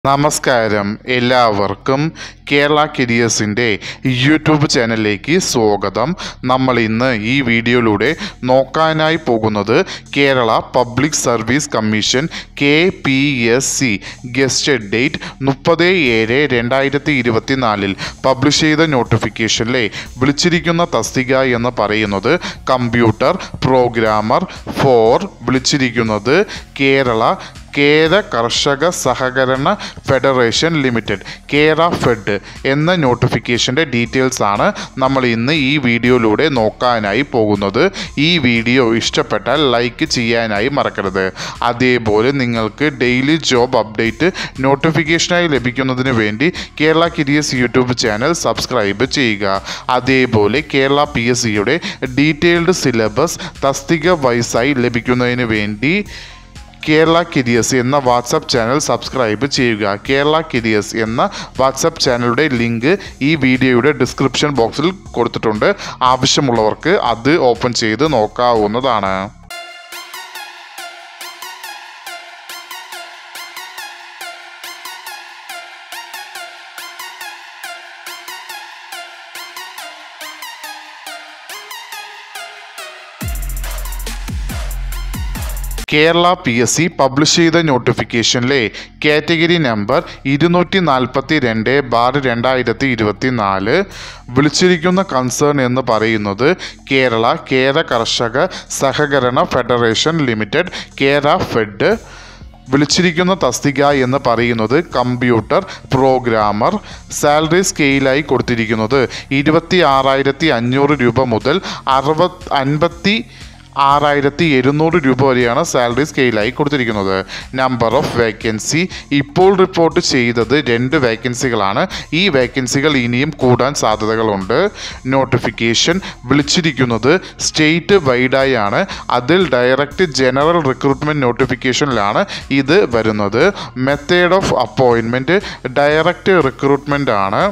നമസ്കാരം എല്ലാവർക്കും കേരള കരിയേഴ്സിൻ്റെ യൂട്യൂബ് ചാനലിലേക്ക് സ്വാഗതം നമ്മൾ ഇന്ന് ഈ വീഡിയോയിലൂടെ നോക്കാനായി പോകുന്നത് Kerala public service commission K P S C gazetted date മുപ്പത് ഏഴ് രണ്ടായിരത്തി ഇരുപത്തിനാലിൽ പബ്ലിഷ് ചെയ്ത നോട്ടിഫിക്കേഷനിലെ വിളിച്ചിരിക്കുന്ന തസ്തിക എന്ന് പറയുന്നത് കമ്പ്യൂട്ടർ പ്രോഗ്രാമർ ഫോർ വിളിച്ചിരിക്കുന്നത് കേരള കേര കർഷക സഹകരണ ഫെഡറേഷൻ ലിമിറ്റഡ് കേര ഫെഡ് എന്ന നോട്ടിഫിക്കേഷൻ്റെ ഡീറ്റെയിൽസ് ആണ് നമ്മൾ ഇന്ന് ഈ വീഡിയോയിലൂടെ നോക്കാനായി പോകുന്നത് ഈ വീഡിയോ ഇഷ്ടപ്പെട്ടാൽ ലൈക്ക് ചെയ്യാനായി മറക്കരുത് അതേപോലെ നിങ്ങൾക്ക് ഡെയിലി ജോബ് അപ്ഡേറ്റ് നോട്ടിഫിക്കേഷനായി ലഭിക്കുന്നതിന് വേണ്ടി Kerala careers YouTube channel subscribe ചെയ്യുക അതേപോലെ കേരള പി എസ് സിയുടെ ഡീറ്റെയിൽഡ് സിലബസ് തസ്തിക വൈസായി ലഭിക്കുന്നതിന് വേണ്ടി കേരള കിരിയസ് എന്ന വാട്സപ്പ് ചാനൽ സബ്സ്ക്രൈബ് ചെയ്യുക കേരള കിരിയസ് എന്ന വാട്സപ്പ് ചാനലുടെ ലിങ്ക് ഈ വീഡിയോയുടെ ഡിസ്ക്രിപ്ഷൻ ബോക്സിൽ കൊടുത്തിട്ടുണ്ട് ആവശ്യമുള്ളവർക്ക് അത് ഓപ്പൺ ചെയ്ത് നോക്കാവുന്നതാണ് Kerala P S C publish ചെയ്ത നോട്ടിഫിക്കേഷനിലെ കാറ്റഗറി നമ്പർ ഇരുന്നൂറ്റി നാൽപ്പത്തി രണ്ട് ബാർ രണ്ടായിരത്തി ഇരുപത്തി നാല് വിളിച്ചിരിക്കുന്ന കൺസേൺ എന്ന് പറയുന്നത് കേരള കേര കർഷക സഹകരണ ഫെഡറേഷൻ ലിമിറ്റഡ് കേര ഫെഡ് വിളിച്ചിരിക്കുന്ന തസ്തിക എന്ന് പറയുന്നത് കമ്പ്യൂട്ടർ പ്രോഗ്രാമർ സാലറി സ്കെയിലായി കൊടുത്തിരിക്കുന്നത് ഇരുപത്തി ആറായിരത്തി അഞ്ഞൂറ് രൂപ മുതൽ അറുപത് അൻപത്തി ആറായിരത്തി എഴുന്നൂറ് രൂപ വരെയാണ് സാലറി സ്കെയിലായി കൊടുത്തിരിക്കുന്നത് നമ്പർ ഓഫ് വേക്കൻസി ഇപ്പോൾ റിപ്പോർട്ട് ചെയ്തത് രണ്ട് വേക്കൻസികളാണ് ഈ വേക്കൻസികൾ ഇനിയും കൂടാൻ സാധ്യതകളുണ്ട് നോട്ടിഫിക്കേഷൻ വിളിച്ചിരിക്കുന്നത് സ്റ്റേറ്റ് വൈഡായി ആണ് അതിൽ ഡയറക്റ്റ് ജനറൽ റിക്രൂട്ട്മെൻറ്റ് നോട്ടിഫിക്കേഷനിലാണ് ഇത് വരുന്നത് method of appointment direct recruitment ആണ്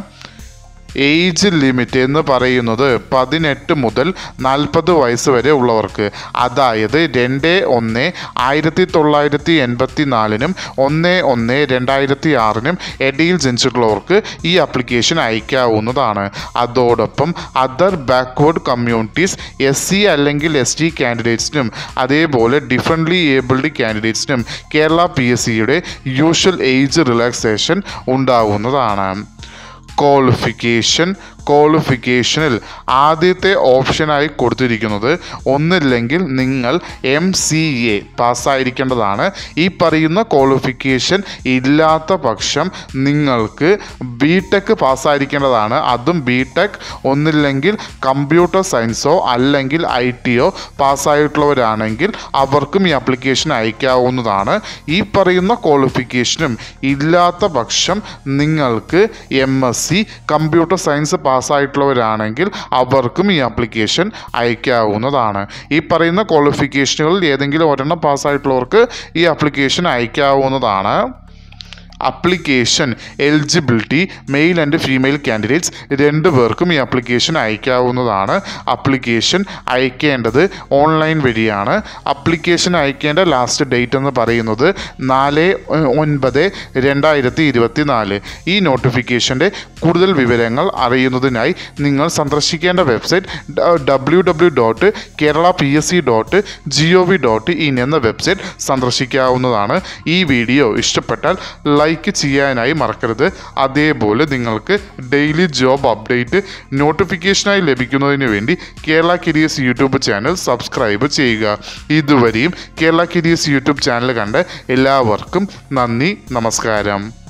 ഏജ് ലിമിറ്റ് എന്ന് പറയുന്നത് പതിനെട്ട് മുതൽ നാൽപ്പത് വയസ്സ് വരെ ഉള്ളവർക്ക് അതായത് രണ്ട് ഒന്ന് ആയിരത്തി തൊള്ളായിരത്തി എൺപത്തി നാലിനും ഒന്ന് ഒന്ന് രണ്ടായിരത്തി ആറിനും ഇടയിൽ ജനിച്ചിട്ടുള്ളവർക്ക് ഈ ആപ്ലിക്കേഷൻ അയക്കാവുന്നതാണ് അതോടൊപ്പം other backward communities S C അല്ലെങ്കിൽ എസ് ടി കാൻഡിഡേറ്റ്സിനും അതേപോലെ ഡിഫറൻ്റ്ലി ഏബിൾഡ് കാൻഡിഡേറ്റ്സിനും കേരള പി എസ് സിയുടെ യൂഷ്വൽ ഏജ് റിലാക്സേഷൻ ഉണ്ടാവുന്നതാണ് ക്വാളിഫിക്കേഷൻ ക്വാളിഫിക്കേഷനിൽ ആദ്യത്തെ ഓപ്ഷനായി കൊടുത്തിരിക്കുന്നത് ഒന്നില്ലെങ്കിൽ നിങ്ങൾ എം സി എ പാസ്സായിരിക്കേണ്ടതാണ് ഈ പറയുന്ന ക്വാളിഫിക്കേഷൻ ഇല്ലാത്ത പക്ഷം നിങ്ങൾക്ക് ബി ടെക് പാസ്സായിരിക്കേണ്ടതാണ് അതും ബി ടെക് ഒന്നില്ലെങ്കിൽ കമ്പ്യൂട്ടർ സയൻസോ അല്ലെങ്കിൽ ഐ ടിയോ പാസ്സായിട്ടുള്ളവരാണെങ്കിൽ അവർക്കും ഈ ആപ്ലിക്കേഷൻ അയക്കാവുന്നതാണ് ഈ പറയുന്ന ക്വാളിഫിക്കേഷനും ഇല്ലാത്ത പക്ഷം നിങ്ങൾക്ക് M S C computer science പാസ്സായിട്ടുള്ളവരാണെങ്കിൽ അവർക്കും ഈ ആപ്ലിക്കേഷൻ അയക്കാവുന്നതാണ് ഈ പറയുന്ന ക്വാളിഫിക്കേഷനുകളിൽ ഏതെങ്കിലും ഒരെണ്ണം പാസ്സായിട്ടുള്ളവർക്ക് ഈ ആപ്ലിക്കേഷൻ അയക്കാവുന്നതാണ് application eligibility male and female candidates രണ്ട് പേർക്കും ഈ ആപ്ലിക്കേഷൻ അയക്കാവുന്നതാണ് അപ്ലിക്കേഷൻ അയക്കേണ്ടത് ഓൺലൈൻ വഴിയാണ് അപ്ലിക്കേഷൻ അയക്കേണ്ട ലാസ്റ്റ് ഡേറ്റ് എന്ന് പറയുന്നത് നാല് ഒൻപത് രണ്ടായിരത്തി ഇരുപത്തി നാല് ഈ നോട്ടിഫിക്കേഷൻ്റെ കൂടുതൽ വിവരങ്ങൾ അറിയുന്നതിനായി നിങ്ങൾ സന്ദർശിക്കേണ്ട website W W dot Kerala P S C dot G O V dot in എന്ന വെബ്സൈറ്റ് സന്ദർശിക്കാവുന്നതാണ് ഈ വീഡിയോ ഇഷ്ടപ്പെട്ടാൽ ലൈക്ക് ചെയ്യാനായി മറക്കരുത് അതേപോലെ നിങ്ങൾക്ക് ഡെയിലി ജോബ് അപ്ഡേറ്റ് നോട്ടിഫിക്കേഷനായി ലഭിക്കുന്നതിന് വേണ്ടി Kerala careers YouTube channel subscribe ചെയ്യുക ഇതുവരെയും കേരള കിരിയസ് യൂട്യൂബ് ചാനൽ കണ്ട എല്ലാവർക്കും നന്ദി നമസ്കാരം